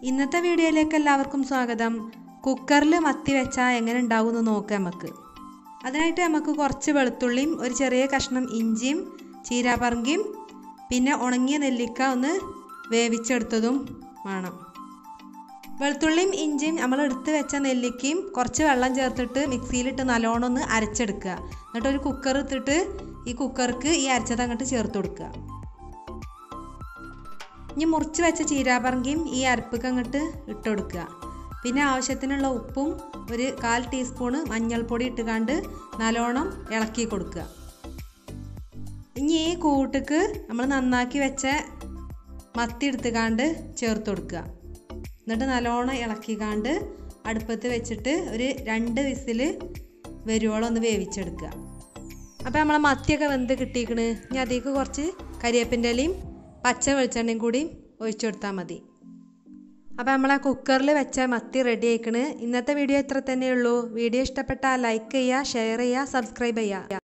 ഇന്നത്തെ വീഡിയോയിലേക്ക് എല്ലാവർക്കും സ്വാഗതം കുക്കറിൽ മത്തി വെച്ചാൽ എങ്ങനെ ഉണ്ടാവും എന്ന് നോക്കാം നമുക്ക് അതിനായിട്ട് നമുക്ക് കുറച്ച് വെളുത്തുള്ളിയും ഒരു ചെറിയ കഷ്ണം ഇഞ്ചിയും ചീരാപറങ്കിയും പിന്നെ ഉണങ്ങിയ നെല്ലിക്ക ഒന്ന് വേവിച്ചെടുത്തതും വേണം വെളുത്തുള്ളിയും ഇഞ്ചിയും നമ്മൾ എടുത്ത് വെച്ച നെല്ലിക്കയും കുറച്ച് വെള്ളം ചേർത്തിട്ട് മിക്സിയിലിട്ട് നല്ലോണം ഒന്ന് അരച്ചെടുക്കുക എന്നിട്ട് ഒരു കുക്കർ ഇട്ടിട്ട് ഈ കുക്കർക്ക് ഈ അരച്ചത് അങ്ങോട്ട് ചേർത്ത് കൊടുക്കുക ഇനി മുറിച്ച് വെച്ച ചീരാപറങ്കിയും ഈ അരപ്പൊക്കെ അങ്ങോട്ട് ഇട്ട് കൊടുക്കുക പിന്നെ ആവശ്യത്തിനുള്ള ഉപ്പും ഒരു കാൽ ടീസ്പൂണ് മഞ്ഞൾപ്പൊടി ഇട്ടുകാണ്ട് നല്ലോണം ഇളക്കി കൊടുക്കുക ഇനി ഈ കൂട്ടുക്ക് നമ്മൾ നന്നാക്കി വെച്ച മത്തി എടുത്തുകാണ്ട് ചേർത്ത് കൊടുക്കുക എന്നിട്ട് നല്ലോണം ഇളക്കിക്കാണ്ട് അടുപ്പത്ത് വെച്ചിട്ട് ഒരു രണ്ട് വിസിൽ വരുവോളം ഒന്ന് വേവിച്ചെടുക്കുക അപ്പോൾ നമ്മളെ മത്തിയൊക്കെ വെന്ത് കിട്ടിയിക്കണ് ഇനി അതിലേക്ക് കുറച്ച് കരിവേപ്പിൻ്റെ ഇലയും പച്ച വെളിച്ചെണ്ണയും കൂടി ഒഴിച്ചു കൊടുത്താൽ മതി അപ്പോൾ നമ്മളെ കുക്കറിൽ വെച്ച മത്തി റെഡി ആയിക്കണ് ഇന്നത്തെ വീഡിയോ ഇത്ര തന്നെയുള്ളൂ വീഡിയോ ഇഷ്ടപ്പെട്ടാൽ ലൈക്ക് ചെയ്യുക ഷെയർ ചെയ്യുക സബ്സ്ക്രൈബ് ചെയ്യുക